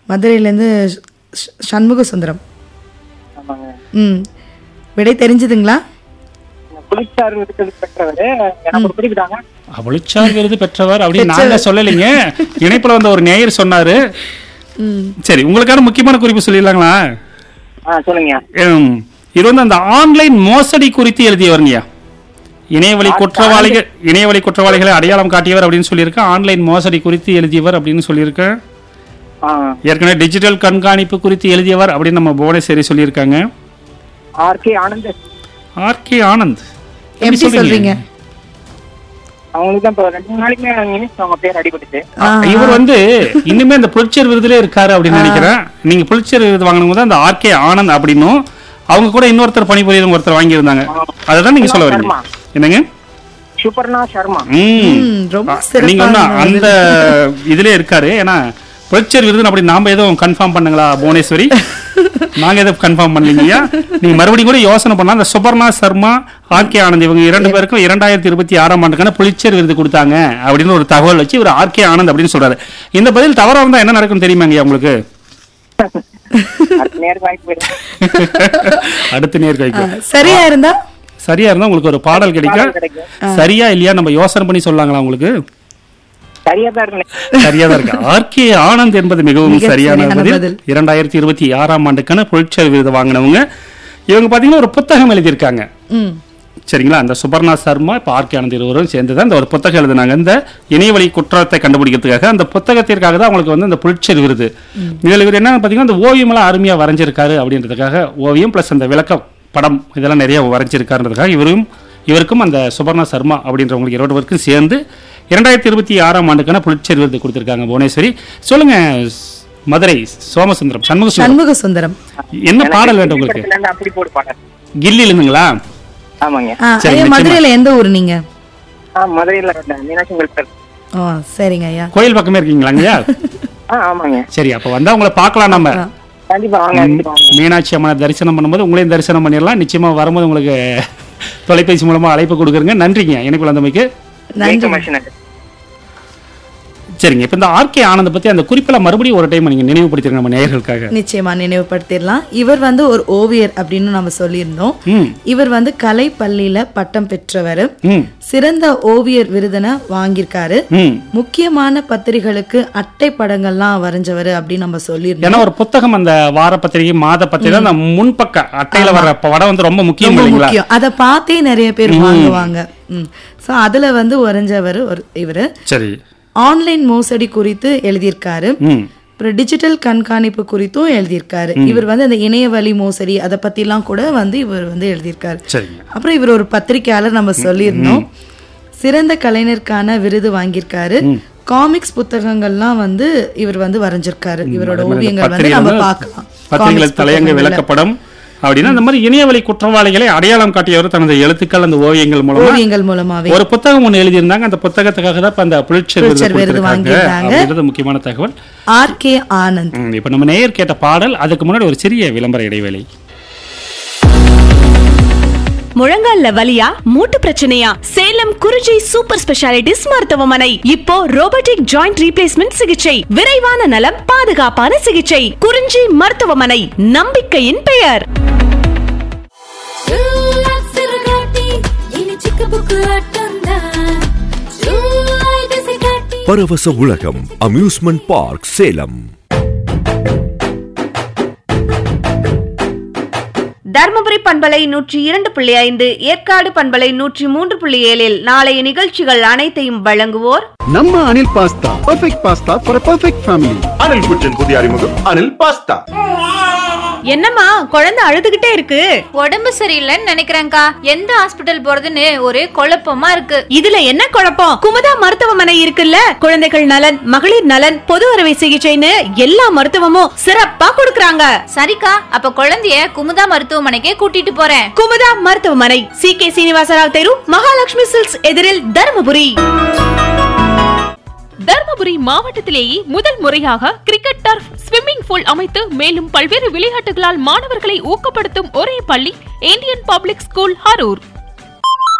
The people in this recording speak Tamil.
மதுரையிலேருந்து ஷ- சண்முக சுந்தரம் ஆமாங்க ம் விடை தெரிஞ்சுதுங்களா புலிச்சார் விருது பெற்றவர் எனக்கு ஒரு குறிப்பிட்டாங்க அவளுச்சார் விருது பெற்றவர் அப்படின்னு நாங்க சொல்லலைங்க இணைப்புல வந்த ஒரு நேயர் சொன்னாரு ம் சரி உங்களுக்கான முக்கியமான குறிப்பு சொல்லிடலாங்களா ஆ சொல்லுங்க ஹம், இது வந்து அந்த ஆன்லைன் மோசடி குறித்து எழுதியவருங்கய்யா இணையவழி குற்றவாளிகள் இணையவழி குற்றவாளிகளை அடையாளம் காட்டியவர் அப்படின்னு சொல்லியிருக்கேன் ஆன்லைன் மோசடி குறித்து எழுதியவர் அப்படின்னு சொல்லியிருக்கேன் ஆ ஏற்கனவே டிஜிட்டல் கண்காணிப்பு குறித்து எழுதியவர் அப்படின்னு நம்ம புவனேஸ்வரி சொல்லியிருக்காங்க ஆர்கே ஆனந்த் ஆர்கே ஆனந்த் எப்படி சொல்றீங்க அவங்களுக்கு தான் இப்போ ரெண்டு மூணு நாளைக்கு நினைச்சு அவங்க பேர் அடிபட்டுச்சு ஆ, இவர் வந்து இன்னுமே அந்த புலிச்சர் விருதுல இருக்காரு அப்படின்னு நினைக்கிறேன் நீங்க புலிச்சர் விருது வாங்கினவங்க தான் அந்த ஆர்கே ஆனந்த் அப்படின்னும் அவங்க கூட இன்னொருத்தர் பணிபுரியறவங்க ஒருத்தர் வாங்கியிருந்தாங்க அதுதான் நீங்க சொல்ல வரீங்க என்னங்க சுபர்ணா சர்மா ம் ம், ரொம்ப நீங்க ஒன்னும் சிறப்பான அந்த இதுல இருக்காரு ஏன்னா புலிச்சர் விருது அப்படி நாம எதுவும் கன்ஃபார்ம் பண்ணுங்களா புவனேஸ்வரி நாங்க எதுவும் கன்ஃபார்ம் பண்ணலீங்கய்யா நீங்க மறுபடியும் கூட யோசனை பண்ணலாம் அந்த சுபர்ணா சர்மா ஆர்கே ஆனந்த் இவங்க இரண்டு பேருக்கும் இரண்டாயிரத்தி இருபத்தி ஆறாம் ஆண்டுக்கான புலிச்சர் விருது கொடுத்தாங்க அப்படின்னு ஒரு தகவல் வச்சு இவர் ஆர்கே ஆனந்த் அப்படின்னு சொல்றாரு இந்த பதில் தவறா இருந்தா என்ன நடக்கும் தெரியுமாங்கய்யா உங்களுக்கு அடுத்த நேரம் வாய்ப்பு இருக்கு. அடுத்த நேர் கைக்கு ஆ, சரியா இருந்தா சரியா இருந்தா உங்களுக்கு ஒரு பாடல் கிடைக்கும் பாடல் கிடைக்கும். சரியா இல்லையா நம்ம யோசனை பண்ணி சொல்லலாங்களா உங்களுக்கு சரியா தான் இருக்கு சரியா தான் இருக்கு ஆர்கே ஆனந்த் என்பது மிகவும் மிக சரியான சரியான பதில் பதில். இரண்டாயிரத்தி இருபத்தி ஆறாம் ஆண்டுக்கான புலிட்சர் விருது வாங்கினவங்க இவங்க பாத்தீங்கன்னா ஒரு புத்தகம் எழுதியிருக்காங்க ம் சரிங்களா அந்த சுபர்ணா சர்மா இப்போ ஆர்கே ஆனந்த் இருவரும் சேர்ந்து தான் இந்த ஒரு புத்தகம் எழுதினாங்க இந்த இணையவழி குற்றத்தை கண்டுபிடிக்கிறதுக்காக அந்த புத்தகத்திற்காக தான் அவங்களுக்கு வந்து அந்த புலிட்சர் விருது இதில் இவர் என்ன பார்த்தீங்கன்னா அந்த ஓவியமெல்லாம் அருமையாக வரைஞ்சிருக்காரு அப்படின்றதுக்காக ஓவியம் ப்ளஸ் அந்த விளக்கம் படம் இதெல்லாம் நிறைய வரைஞ்சிருக்காருன்றதுக்காக இவரும் இவருக்கும் அந்த சுபர்ணா சர்மா அப்படின்றவங்களுக்கு இரண்டு பேருக்கும் சேர்ந்து இரண்டாயிரத்தி இருபத்தி ஆறாம் ஆண்டுக்கான புலிட்சர் விருது கொடுத்திருக்காங்க புவனேஸ்வரி சொல்லுங்க மதுரை சோமசுந்தரம் சண்முக சுந்தரம் சண்முக சுந்தரம் என்ன எனக்கு பாடல் வேண்டும் உங்களுக்கு படத்துல இருந்து அப்படி போடு பாடல் கில்லியில் இருந்துங்களா ஆமாங்க ஆ, சரி, ஐயா நிச்சயமா. மதுரையில எந்த ஊர் நீங்க ஆ மதுரையில இருந்த மீனாட்சி அம்பேத்கர் ஓ சரிங்க ஐயா கோயில் பக்கமே இருக்கீங்களாங்கய்யா ஆ ஆமாங்க சரி அப்ப வந்தா உங்களை பார்க்கலாம் நம்ம கண்டிப்பா வாங்க கண்டிப்பா வாங்க. மீனாட்சி அம்மனை தரிசனம் பண்ணும்போது உங்களையும் தரிசனம் பண்ணிடலாம் நிச்சயமா வரும்போது உங்களுக்கு தொலைபேசி மூலமா அழைப்பு கொடுக்குறேங்க நன்றிங்க எனக்கு வந்தமைக்கு மிக்க மகிழ்ச்சி நன்றி. சரிங்க இப்ப இந்த ஆர்கே ஆனந்த பத்தி அந்த குறிப்பெல்லாம் மறுபடியும் ஒரு டைம் நீங்க நினைவுபடுத்திருங்க நம்ம நேயர்களுக்காக நிச்சயமா நினைவுபடுத்திடலாம் இவர் வந்து ஒரு ஓவியர் அப்படின்னு நம்ம சொல்லியிருந்தோம் ம் இவர் வந்து கலை பள்ளியில பட்டம் பெற்றவர் ம் சிறந்த ஓவியர் விருதினை வாங்கியிருக்காரு ம் முக்கியமான பத்திரிகைகளுக்கு அட்டை படங்கள்லாம் வரைஞ்சவர் அப்படின்னு நம்ம சொல்லியிருந்தோம் ஏன்னா ஒரு புத்தகம் அந்த வார பத்திரிகை மாத பத்திரிகை அந்த முன்பக்க அட்டையில வர படம் வந்து ரொம்ப முக்கியம் ரொம்ப இல்லைங்களா முக்கியம் அதை பார்த்தே நிறைய பேர் வாங்குவாங்க ம் ஸோ அதுல வந்து வரைஞ்சவர் ஒரு இவர் சரி ஆன்லைன் மோசடி குறித்து எழுதியிருக்காரு ம் அப்புறம் டிஜிட்டல் கண்காணிப்பு குறித்தும் எழுதியிருக்காரு இவர் வந்து அந்த இணையவழி மோசடி அதை பத்திலாம் கூட வந்து இவர் வந்து எழுதியிருக்காரு சரிங்க அப்புறம் இவர் ஒரு பத்திரிக்கையாளர் நம்ம சொல்லியிருந்தோம் சிறந்த கலைஞருக்கான விருது வாங்கியிருக்காரு காமிக்ஸ் புத்தகங்கள்லாம் வந்து இவர் வந்து வரைஞ்சிருக்காரு இவரோட ஓவியங்கள் வந்து நம்ம பார்க்கலாம் பத்திரிகைகள் Comics தலையங்க புத்தகங்கள்ல. விளக்கப்படம் அப்படின்னா அந்த மாதிரி இணையவழி குற்றவாளிகளை அடையாளம் காட்டியவர் தனது எழுத்துக்கள் அந்த ஓவியங்கள் மூலமா ஓவியங்கள் மூலமாவே ஒரு புத்தகம் ஒண்ணு எழுதியிருந்தாங்க அந்த புத்தகத்துக்காக தான் இப்ப அந்த புலிட்சர் விருது புலிட்சர் விருது கொடுத்திருக்காங்க வாங்கியிருந்தாங்க. அப்படின்றது முக்கியமான தகவல் ஆர் கே ஆனந்த் ம், இப்ப நம்ம நேயர் கேட்ட பாடல் அதுக்கு முன்னாடி ஒரு சிறிய விளம்பர இடைவேளை முழங்கால்ல வலியா மூட்டு பிரச்சனையா சேலம் குறிஞ்சி சூப்பர் ஸ்பெஷாலிட்டிஸ் மருத்துவமனை இப்போ ரோபோட்டிக் ஜாயிண்ட் ரீப்ளேஸ்மெண்ட் சிகிச்சை விரைவான நலம் பாதுகாப்பான சிகிச்சை குறிஞ்சி மருத்துவமனை நம்பிக்கையின் பெயர் பரவச உலகம் அம்யூஸ்மெண்ட் பார்க் சேலம் தர்மபுரி பண்பலை நூற்றி இரண்டு புள்ளி ஐந்து ஏற்காடு பண்பலை நூற்றி மூன்று புள்ளி ஏழில் நாளைய நிகழ்ச்சிகள் அனைத்தையும் வழங்குவோர் நம்ம Anil pasta perfect pasta for perfect family Anil kitchen புதிய அறிமுகம் அனில் பாஸ்தா என்னம்மா குழந்தை அழுதுகிட்டே இருக்கு உடம்பு சரியில்லைன்னு நினைக்கிறேன்க்கா எந்த ஹாஸ்பிட்டல் போறதுன்னு ஒரே குழப்பமா இருக்கு இதுல என்ன குழப்பம் குமுதா மருத்துவமனை இருக்குல்ல குழந்தைகள் நலன் மகளிர் நலன் பொது அறுவை சிகிச்சைன்னு எல்லா மருத்துவமும் சிறப்பா கொடுக்கறாங்க சரிக்கா அப்ப குழந்தைய குமுதா மருத்துவமனைக்கே கூட்டிட்டு போறேன் குமுதா மருத்துவமனை சி கே சீனிவாசராவ் தெரு மகாலட்சுமி சில்க்ஸ் எதிரில் தருமபுரி தர்மபுரி மாவட்டத்திலேயே முதல் முறையாக கிரிக்கெட் டர்ஃப் ஸ்விம்மிங் பூல் அமைத்து மேலும் பல்வேறு விளையாட்டுகளால் மாணவர்களை ஊக்கப்படுத்தும் ஒரே பள்ளி இந்தியன் பப்ளிக் ஸ்கூல் ஹரூர்